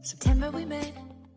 September we met.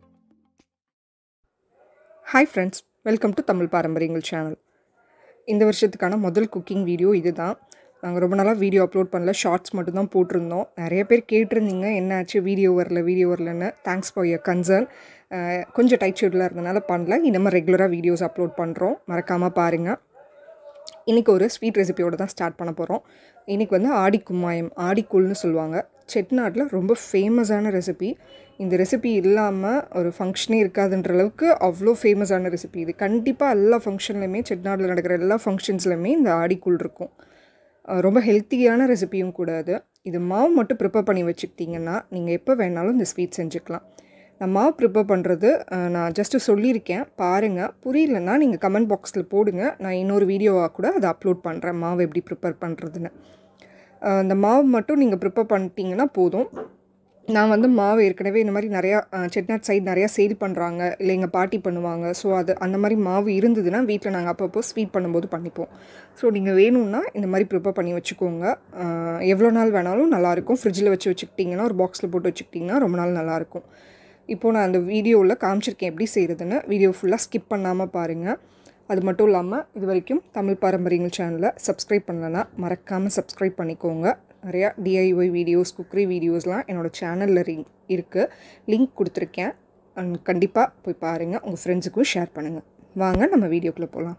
Hi friends welcome to Tamil பாரம்பரியங்கள் channel இந்த வருஷத்துக்கான முதல் குக்கிங் வீடியோ இது தான் நாங்கள் ரொம்ப நாளாக வீடியோ அப்லோட் பண்ணல ஷார்ட்ஸ் மட்டும்தான் போட்டிருந்தோம் நிறைய பேர் கேட்டிருந்தீங்க என்னாச்சு வீடியோ வரல வீடியோ வரலன்னு தேங்க்ஸ் ஃபார் யர் கன்சர்ன் கொஞ்சம் டைட் ஷெட்யூலாக இருந்தனால பண்ணல இனிமேல் ரெகுலராக வீடியோஸ் அப்லோட் பண்ணுறோம் மறக்காமல் பாருங்கள் இன்றைக்கி ஒரு ஸ்வீட் ரெசிபியோட தான் ஸ்டார்ட் பண்ண போகிறோம் இன்றைக்கி வந்து ஆடி கும்மாயம் ஆடிக்கூழ்னு சொல்லுவாங்க செட்நாட்டில் ரொம்ப ஃபேமஸான ரெசிபி இந்த ரெசிபி இல்லாமல் ஒரு ஃபங்க்ஷனே இருக்காதுன்ற அளவுக்கு அவ்வளோ ஃபேமஸான ரெசிபி இது கண்டிப்பாக எல்லா ஃபங்க்ஷன்லையுமே செட்நாட்டில் நடக்கிற எல்லா ஃபங்க்ஷன்ஸ்லையுமே இந்த ஆடிக்கூழ் இருக்கும் அஹ் ரொம்ப ஹெல்த்தியான ரெசிபியும் கூட அது இது மாவு மட்டும் ப்ரிப்பேர் பண்ணி வச்சுக்கிட்டிங்கன்னா நீங்கள் எப்போ வேணாலும் இந்த ஸ்வீட் செஞ்சுக்கலாம் நான் மாவு ப்ரிப்பேர் பண்ணுறது நான் ஜஸ்ட்டு சொல்லியிருக்கேன் பாருங்கள் புரியலன்னா நீங்கள் கமெண்ட் பாக்ஸில் போடுங்க நான் இன்னொரு வீடியோவாக கூட அதை அப்லோட் பண்ணுறேன் மாவு எப்படி ப்ரிப்பேர் பண்ணுறதுன்னு அஹ் இந்த மாவு மட்டும் நீங்கள் ப்ரிப்பேர் பண்ணிட்டீங்கன்னா போதும் நான் வந்து மாவு ஏற்கனவே இந்த மாதிரி நிறையா செட்நாட் சைடு நிறையா சேல் பண்ணுறாங்க இல்லை எங்கள் பாட்டி பண்ணுவாங்க ஸோ அது அந்த மாதிரி மாவு இருந்ததுன்னா வீட்டில் நாங்கள் அப்பப்போ ஸ்வீட் பண்ணும்போது பண்ணிப்போம் ஸோ நீங்கள் வேணும்னா இந்த மாதிரி ப்ரிப்பேர் பண்ணி வச்சுக்கோங்க அஹ் எவ்வளோ நாள் வேணாலும் நல்லாயிருக்கும் ஃப்ரிட்ஜில் வச்சு வச்சுக்கிட்டிங்கன்னா ஒரு பாக்ஸில் போட்டு வச்சுக்கிட்டிங்கன்னா ரொம்ப நாள் நல்லாயிருக்கும் இப்போது நான் அந்த வீடியோவில் காமிச்சிருக்கேன் எப்படி செய்கிறதுன்னு வீடியோ ஃபுல்லாக ஸ்கிப் பண்ணாமல் பாருங்கள் அது மட்டும் இல்லாமல் இது வரைக்கும் தமிழ் பாரம்பரியங்கள் சேனலை சப்ஸ்கிரைப் பண்ணலன்னா மறக்காமல் சப்ஸ்கிரைப் பண்ணிக்கோங்க நிறையா டிஐஒய் வீடியோஸ் குக்கரி வீடியோஸ்லாம் என்னோடய சேனலில் ரி இருக்குது லிங்க் கொடுத்துருக்கேன் அண்ட் கண்டிப்பாக போய் பாருங்கள் உங்கள் ஃப்ரெண்ட்ஸுக்கும் ஷேர் பண்ணுங்கள் வாங்க நம்ம வீடியோக்குள்ளே போகலாம்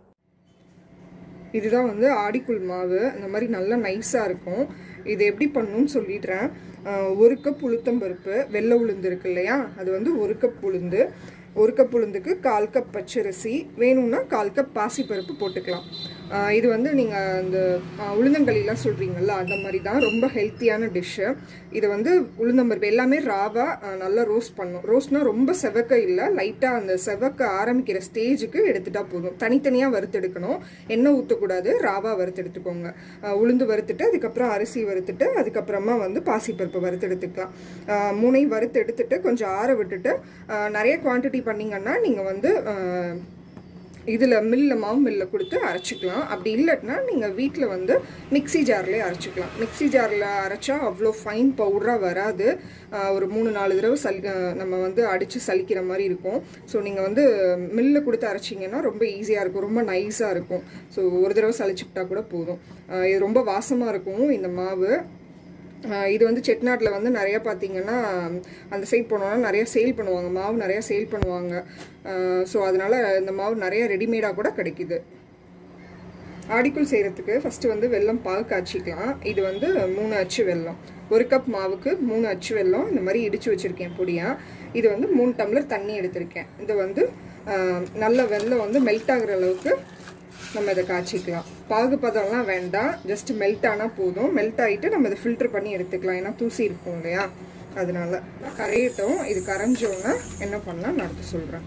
இதுதான் வந்து ஆடிக்குள் மாவு இந்த மாதிரி நல்லா நைஸாக இருக்கும் இது எப்படி பண்ணணும்னு சொல்லிடுறேன் ஆஹ் ஒரு கப் உளுத்தம்பருப்பு வெள்ளை உளுந்து இருக்கு இல்லையா அது வந்து ஒரு கப் உளுந்து ஒரு கப் உளுந்துக்கு கால் கப் பச்சரிசி வேணும்னா கால் கப் பாசிப்பருப்பு போட்டுக்கலாம் ஆஹ் இது வந்து நீங்கள் அந்த ஆஹ் உளுந்தங்களிலாம் சொல்கிறீங்கல்ல அந்த மாதிரி தான் ரொம்ப ஹெல்த்தியான டிஷ்ஷு இது வந்து உளுந்தம்பருப்பு எல்லாமே ராவாக நல்லா ரோஸ்ட் பண்ணும் ரோஸ்ட்னா ரொம்ப செவக்க இல்லை லைட்டாக அந்த செவக்க ஆரம்பிக்கிற ஸ்டேஜுக்கு எடுத்துட்டா போதும் தனித்தனியாக வறுத்தெடுக்கணும் எண்ணெய் ஊற்றக்கூடாது ராவாக வறுத்தெடுத்துக்கோங்க ஆஹ் உளுந்து வறுத்துட்டு அதுக்கப்புறம் அரிசி வறுத்துட்டு அதுக்கப்புறமா வந்து பாசிப்பருப்பு வறுத்தெடுத்துக்கலாம் ஆஹ் மூணையும் வறுத்து எடுத்துட்டு கொஞ்சம் ஆற விட்டுட்டு ஆஹ் நிறைய குவான்டிட்டி பண்ணிங்கன்னா நீங்கள் வந்து ஆஹ் இதில் மில்லில் மாவு மில்லில் கொடுத்து அரைச்சிக்கலாம் அப்படி இல்லைன்னா நீங்கள் வீட்டில் வந்து மிக்ஸி ஜார்லேயே அரைச்சிக்கலாம் மிக்ஸி ஜாரில் அரைச்சா அவ்வளோ ஃபைன் பவுடராக வராது ஆஹ் ஒரு மூணு நாலு தடவை சலி ஆஹ் நம்ம வந்து அடித்து சலிக்கிற மாதிரி இருக்கும் ஸோ நீங்கள் வந்து மில்லில் கொடுத்து அரைச்சிங்கன்னா ரொம்ப ஈஸியாக இருக்கும் ரொம்ப நைஸாக இருக்கும் ஸோ ஒரு தடவை சலிச்சுக்கிட்டா கூட போதும் ஆஹ் இது ரொம்ப வாசமாக இருக்கும் இந்த மாவு ஆஹ் இது வந்து செட்நாட்டில் வந்து நிறைய பார்த்தீங்கன்னா அந்த சைட் போனோன்னா நிறைய சேல் பண்ணுவாங்க மாவு நிறைய சேல் பண்ணுவாங்க ஸோ அதனால் இந்த மாவு நிறைய ரெடிமேடாக கூட கிடைக்குது ஆடிக்குள் செய்கிறதுக்கு ஃபஸ்ட்டு வந்து வெல்லம் பால் காய்ச்சிக்கலாம் இது வந்து மூணு அச்சு வெல்லம் ஒரு கப் மாவுக்கு மூணு அச்சு வெல்லம் இந்த மாதிரி இடித்து வச்சுருக்கேன் பொடியாக இது வந்து மூணு டம்ளர் தண்ணி எடுத்திருக்கேன் இது வந்து ஆஹ் நல்ல வெல்லம் வந்து மெல்ட் ஆகுற அளவுக்கு நம்ம இதை காய்ச்சிக்கலாம் பாகு பதம்லாம் வேண்டாம் ஜஸ்ட் மெல்ட் ஆனால் போதும் மெல்ட் ஆகிட்டு நம்ம இதை ஃபில்டர் பண்ணி எடுத்துக்கலாம் ஏன்னா தூசி இருக்கும் இல்லையா அதனால கரையட்டும் இது கரைஞ்சோன்னா என்ன பண்ணலாம் நான் அடுத்து சொல்கிறேன்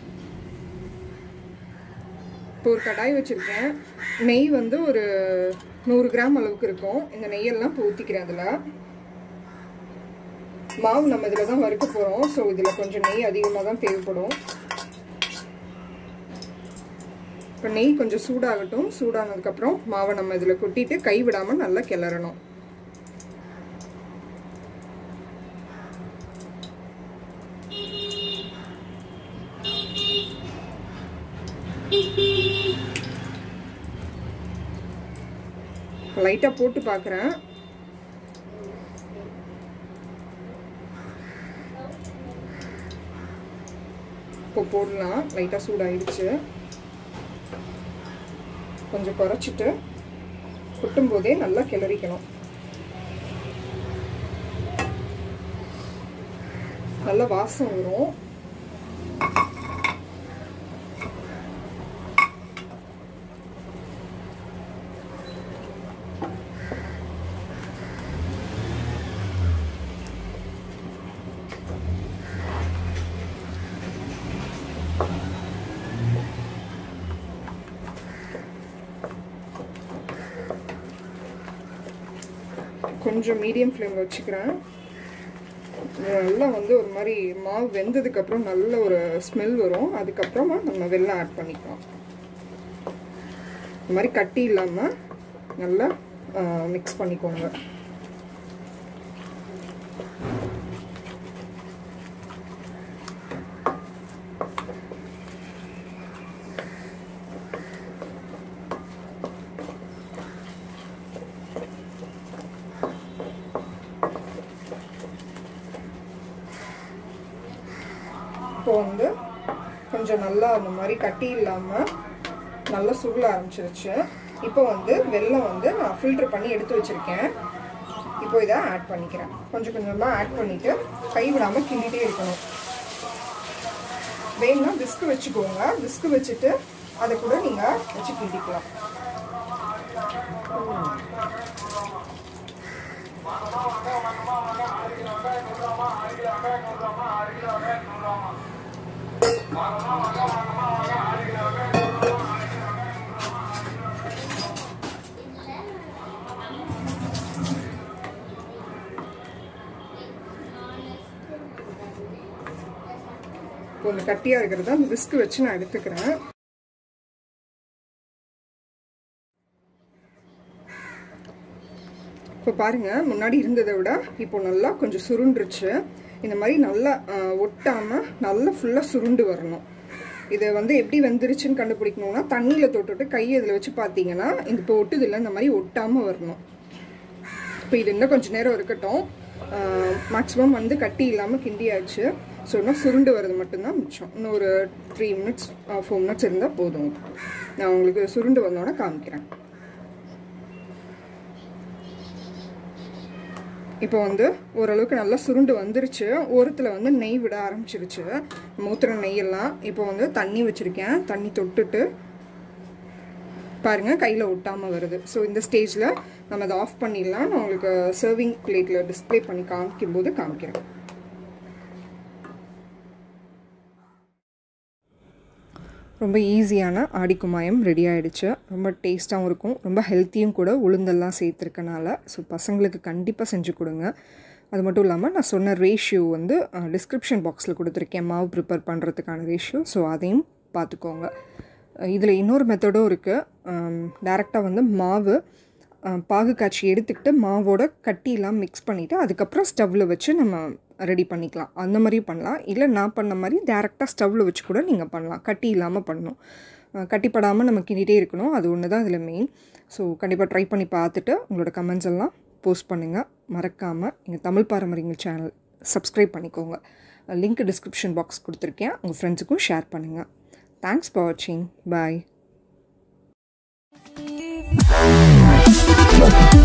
இப்போ ஒரு கடாய் வச்சுருக்கேன் நெய் வந்து ஒரு நூறு கிராம் அளவுக்கு இருக்கும் இந்த நெய்யெல்லாம் இப்போ ஊற்றிக்கிறேன் அதில் மாவு நம்ம இதில் தான் வறுக்க போகிறோம் ஸோ இதில் கொஞ்சம் நெய் அதிகமாக தான் தேவைப்படும் இப்போ நெய் கொஞ்சம் சூடாகட்டும் சூடானதுக்கப்புறம் மாவை நம்ம இதில் கொட்டிட்டு கை விடாமல் நல்லா கிளறணும் லைட்டாக போட்டு பார்க்குறேன் இப்போ போடலாம் லைட்டாக சூடாயிடுச்சு கொஞ்சம் குறைச்சிட்டு கொட்டும் போதே நல்லா கிளறிக்கணும் நல்ல வாசம் வரும் கொஞ்சம் மீடியம் ஃப்ளேமில் வச்சுக்கிறேன் நல்லா வந்து ஒரு மாதிரி மாவு வெந்ததுக்கப்புறம் நல்ல ஒரு ஸ்மெல் வரும் அதுக்கப்புறமா நம்ம வெல்லம் ஆட் பண்ணிக்கலாம் இந்த மாதிரி கட்டி இல்லாமல் நல்லா மிக்ஸ் பண்ணிக்கோங்க இப்போ வந்து கொஞ்சம் நல்லா அந்த மாதிரி கட்டி இல்லாமல் நல்லா சுருள ஆரம்பிச்சிருச்சு இப்போ வந்து வெல்லம் வந்து நான் ஃபில்டர் பண்ணி எடுத்து வச்சுருக்கேன் இப்போ இதை ஆட் பண்ணிக்கிறேன் கொஞ்சம் கொஞ்சமாக ஆட் பண்ணிவிட்டு கை விடாமல் கிண்டிகிட்டே இருக்கணும் வேணும்னா விஸ்கு வச்சுக்கோங்க விஸ்கு வச்சுட்டு அதை கூட நீங்கள் வச்சு கிண்டிக்கலாம் கொஞ்சம் கட்டியாக இருக்கிறத அந்த விஸ்கு வச்சு நான் எடுத்துக்கிறேன் இப்போ பாருங்கள் முன்னாடி இருந்ததை விட இப்போ நல்லா கொஞ்சம் சுருண்டுருச்சு இந்த மாதிரி நல்லா ஒட்டாமல் நல்லா ஃபுல்லாக சுருண்டு வரணும் இதை வந்து எப்படி வெந்துருச்சுன்னு கண்டுபிடிக்கணும்னா தண்ணியில் தொட்டுட்டு கை இதில் வச்சு பார்த்தீங்கன்னா இந்த இப்போ ஒட்டுதில்லை இந்த மாதிரி ஒட்டாமல் வரணும் இப்போ இது இன்னும் கொஞ்சம் நேரம் இருக்கட்டும் மேக்ஸிமம் வந்து கட்டி இல்லாமல் கிண்டியாச்சு ஸோ இன்னும் சுருண்டு வர்றது மட்டும்தான் மிச்சம் இன்னும் ஒரு த்ரீ மினிட்ஸ் ஃபோர் மினிட்ஸ் இருந்தால் போதும் நான் உங்களுக்கு சுருண்டு வந்தோடனே காமிக்கிறேன் இப்போ வந்து ஓரளவுக்கு நல்லா சுருண்டு வந்துருச்சு ஓரத்தில் வந்து நெய் விட ஆரம்பிச்சிருச்சு மூத்துற நெய்யெல்லாம் இப்போ வந்து தண்ணி வச்சுருக்கேன் தண்ணி தொட்டுட்டு பாருங்கள் கையில் ஒட்டாமல் வருது ஸோ இந்த ஸ்டேஜில் நம்ம அதை ஆஃப் பண்ணிடலாம் நான் உங்களுக்கு சர்விங் பிளேட்டில் டிஸ்பிளே பண்ணி காமிக்கும் போது காமிக்கிறேன் ரொம்ப ஈஸியான ஆடிக்குமாயம் ரெடி ஆகிடுச்சு ரொம்ப டேஸ்ட்டாகவும் இருக்கும் ரொம்ப ஹெல்த்தியும் கூட உளுந்தெல்லாம் சேர்த்துருக்கனால ஸோ பசங்களுக்கு கண்டிப்பாக செஞ்சு கொடுங்க அது மட்டும் இல்லாமல் நான் சொன்ன ரேஷியோ வந்து டிஸ்கிரிப்ஷன் பாக்ஸில் கொடுத்துருக்கேன் மாவு ப்ரிப்பேர் பண்ணுறதுக்கான ரேஷியோ ஸோ அதையும் பார்த்துக்கோங்க இதில் இன்னொரு மெத்தடும் இருக்குது டேரெக்டாக வந்து மாவு பாகு காய்ச்சி எடுத்துக்கிட்டு மாவோட கட்டிலாம் மிக்ஸ் பண்ணிவிட்டு அதுக்கப்புறம் ஸ்டவ்வில் வச்சு நம்ம ரெடி பண்ணிக்கலாம் அந்த மாதிரியும் பண்ணலாம் இல்லை நான் பண்ண மாதிரி டேரெக்டாக ஸ்டவ்வில் வச்சு கூட நீங்கள் பண்ணலாம் கட்டி இல்லாமல் பண்ணணும் கட்டிப்படாமல் நம்ம கிண்டிகிட்டே இருக்கணும் அது ஒன்று தான் இதில் மெயின் ஸோ கண்டிப்பாக ட்ரை பண்ணி பார்த்துட்டு உங்களோட கமெண்ட்ஸ் எல்லாம் போஸ்ட் பண்ணுங்கள் மறக்காமல் எங்கள் தமிழ் பாரம்பரியங்கள் சேனல் சப்ஸ்கிரைப் பண்ணிக்கோங்க லிங்க் டிஸ்கிரிப்ஷன் பாக்ஸ் கொடுத்துருக்கேன் உங்கள் ஃப்ரெண்ட்ஸுக்கும் ஷேர் பண்ணுங்கள் தேங்க்ஸ் ஃபார் வாட்சிங் பாய்